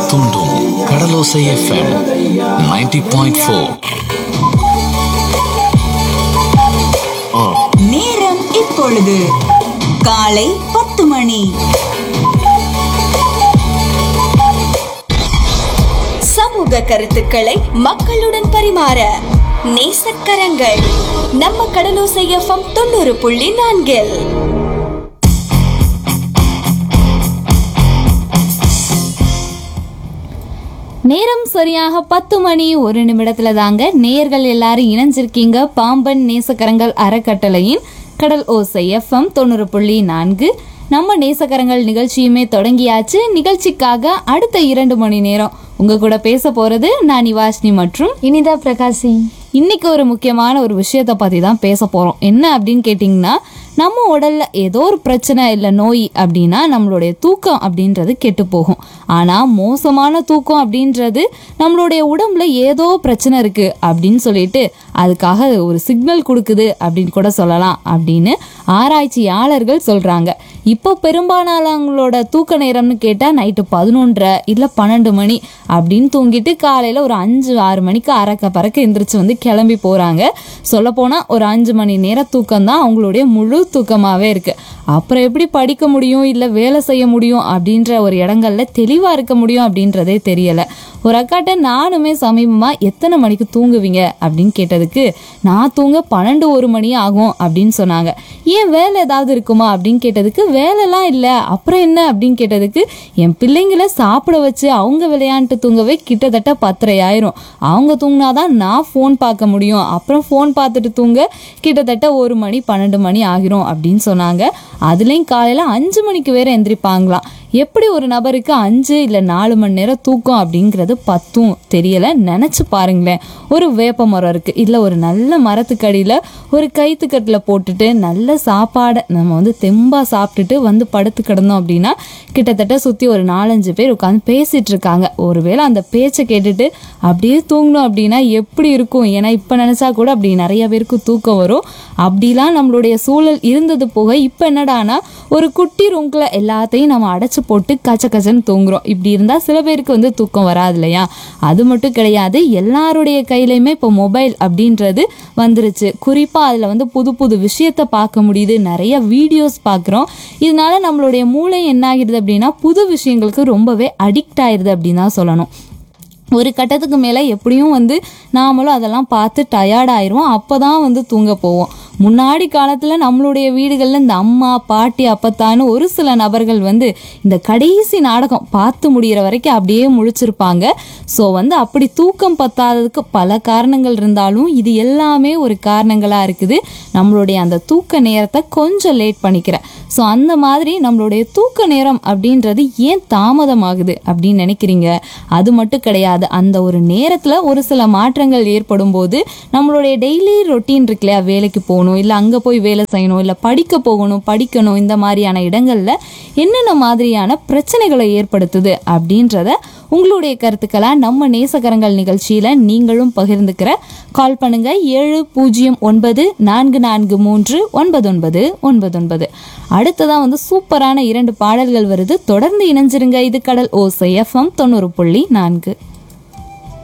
தூண்டும் கடலோசை FM 90.4 point four நேரம் இப்பொழுது காலை பத்து மணி சமூக கருத்துக்களை மக்களுடன் பரிமாற நேசக்கரங்கள் நம்ம கடலோசை எஃப்எம் தொண்ணூறு புள்ளி நான்கில் நேரம் சரியாக பத்து மணி ஒரு நிமிடத்துல தாங்க நேர்கள் எல்லாரும் இணைஞ்சிருக்கீங்க பாம்பன் நேசக்கரங்கள் அறக்கட்டளையின் கடல் ஓசை எஃப்எம் தொண்ணூறு புள்ளி நான்கு நம்ம நேசக்கரங்கள் நிகழ்ச்சியுமே தொடங்கியாச்சு நிகழ்ச்சிக்காக அடுத்த இரண்டு மணி நேரம் உங்க கூட பேச போறது நான் நிவாஷினி மற்றும் இனிதா பிரகாசி இன்னைக்கு ஒரு முக்கியமான ஒரு விஷயத்தை பத்தி தான் பேச போறோம் என்ன அப்படின்னு கேட்டிங்கன்னா நம்ம உடல்ல ஏதோ ஒரு பிரச்சனை இல்லை நோய் அப்படின்னா நம்மளுடைய தூக்கம் அப்படின்றது கெட்டு போகும் ஆனா மோசமான தூக்கம் அப்படின்றது நம்மளுடைய உடம்புல ஏதோ பிரச்சனை இருக்கு அப்படின்னு சொல்லிட்டு அதுக்காக ஒரு சிக்னல் கொடுக்குது அப்படின்னு கூட சொல்லலாம் அப்படின்னு ஆராய்ச்சியாளர்கள் சொல்றாங்க இப்போ பெரும்பாலானவங்களோட தூக்க நேரம்னு கேட்டால் நைட்டு பதினொன்றரை இல்லை பன்னெண்டு மணி அப்படின்னு தூங்கிட்டு காலையில் ஒரு அஞ்சு ஆறு மணிக்கு அறக்க பறக்க எந்திரிச்சு வந்து கிளம்பி போகிறாங்க சொல்லப்போனால் ஒரு அஞ்சு மணி நேரம் தூக்கம் தான் அவங்களுடைய முழு தூக்கமாகவே இருக்குது அப்புறம் எப்படி படிக்க முடியும் இல்லை வேலை செய்ய முடியும் அப்படின்ற ஒரு இடங்கள்ல தெளிவாக இருக்க முடியும் அப்படின்றதே தெரியலை ஒரு அக்காட்ட நானுமே சமீபமாக எத்தனை மணிக்கு தூங்குவீங்க அப்படின்னு கேட்டதுக்கு நான் தூங்க பன்னெண்டு ஒரு மணி ஆகும் அப்படின்னு சொன்னாங்க ஏன் வேலை ஏதாவது இருக்குமா அப்படின்னு கேட்டதுக்கு வேலைலாம் இல்லை அப்புறம் என்ன அப்படின்னு கேட்டதுக்கு என் பிள்ளைங்கள சாப்பிட வச்சு அவங்க விளையாண்டு தூங்கவே கிட்டத்தட்ட பத்தரை ஆயிரும் அவங்க தூங்கினாதான் நான் ஃபோன் பார்க்க முடியும் அப்புறம் ஃபோன் பார்த்துட்டு தூங்க கிட்டத்தட்ட ஒரு மணி பன்னெண்டு மணி ஆகிரும் அப்படின்னு சொன்னாங்க அதுலேயும் காலையில் அஞ்சு மணிக்கு வேற எந்திரிப்பாங்களாம் எப்படி ஒரு நபருக்கு அஞ்சு இல்லை நாலு மணி நேரம் தூக்கம் அப்படிங்கிறது பத்தும் தெரியல நினச்சி பாருங்களேன் ஒரு வேப்ப மரம் இருக்குது இல்லை ஒரு நல்ல மரத்துக்கடியில் ஒரு கைத்துக்கட்டில் போட்டுட்டு நல்ல சாப்பாடை நம்ம வந்து தெம்பாக சாப்பிட்டுட்டு வந்து படுத்து கிடந்தோம் அப்படின்னா கிட்டத்தட்ட சுற்றி ஒரு நாலஞ்சு பேர் உட்காந்து பேசிட்டு இருக்காங்க ஒருவேளை அந்த பேச்சை கேட்டுட்டு அப்படியே தூங்கணும் அப்படின்னா எப்படி இருக்கும் ஏன்னா இப்போ நினச்சா கூட அப்படி நிறைய பேருக்கு தூக்கம் வரும் அப்படிலாம் நம்மளுடைய சூழல் இருந்தது போக இப்போ என்னடானா ஒரு குட்டி ரூம்குள்ள எல்லாத்தையும் நம்ம அடைச்சு போட்டு கச்ச கச்சன்னு தூங்குறோம் இப்படி இருந்தால் சில பேருக்கு வந்து தூக்கம் வராது இல்லையா அது மட்டும் கிடையாது எல்லாருடைய கையிலையுமே இப்போ மொபைல் அப்படின்றது வந்துருச்சு குறிப்பாக அதில் வந்து புது புது விஷயத்த பார்க்க முடியுது நிறைய வீடியோஸ் பார்க்குறோம் இதனால நம்மளுடைய மூளை என்ன ஆகிடுது அப்படின்னா புது விஷயங்களுக்கு ரொம்பவே அடிக்ட் ஆயிடுது அப்படின்னு தான் சொல்லணும் ஒரு கட்டத்துக்கு மேலே எப்படியும் வந்து நாமளும் அதெல்லாம் பார்த்து டயர்ட் ஆயிடுவோம் அப்போ தான் வந்து தூங்க போவோம் முன்னாடி காலத்தில் நம்மளுடைய வீடுகளில் இந்த அம்மா பாட்டி அப்பத்தான்னு ஒரு சில நபர்கள் வந்து இந்த கடைசி நாடகம் பார்த்து முடிகிற வரைக்கும் அப்படியே முழிச்சிருப்பாங்க ஸோ வந்து அப்படி தூக்கம் பத்தாததுக்கு பல காரணங்கள் இருந்தாலும் இது எல்லாமே ஒரு காரணங்களாக இருக்குது நம்மளுடைய அந்த தூக்க நேரத்தை கொஞ்சம் லேட் பண்ணிக்கிறேன் ஸோ அந்த மாதிரி நம்மளுடைய தூக்க நேரம் அப்படின்றது ஏன் தாமதமாகுது அப்படின்னு நினைக்கிறீங்க அது மட்டும் கிடையாது அந்த ஒரு நேரத்தில் ஒரு சில மாற்றங்கள் ஏற்படும் போது நம்மளுடைய டெய்லி ரொட்டீன் இருக்கு இல்லையா வேலைக்கு போகணும் இல்லை அங்கே போய் வேலை செய்யணும் இல்லை படிக்க போகணும் படிக்கணும் இந்த மாதிரியான இடங்களில் என்னென்ன மாதிரியான பிரச்சனைகளை ஏற்படுத்துது அப்படின்றத உங்களுடைய கருத்துக்களை நம்ம நேசகரங்கள் நிகழ்ச்சியில் நீங்களும் பகிர்ந்துக்கிற கால் பண்ணுங்க ஏழு பூஜ்ஜியம் ஒன்பது நான்கு நான்கு மூன்று ஒன்பது ஒன்பது ஒன்பது ஒன்பது அடுத்ததான் வந்து சூப்பரான இரண்டு பாடல்கள் வருது தொடர்ந்து இணைஞ்சிருங்க இது கடல் ஓசை எஃப்எம் தொண்ணூறு புள்ளி நான்கு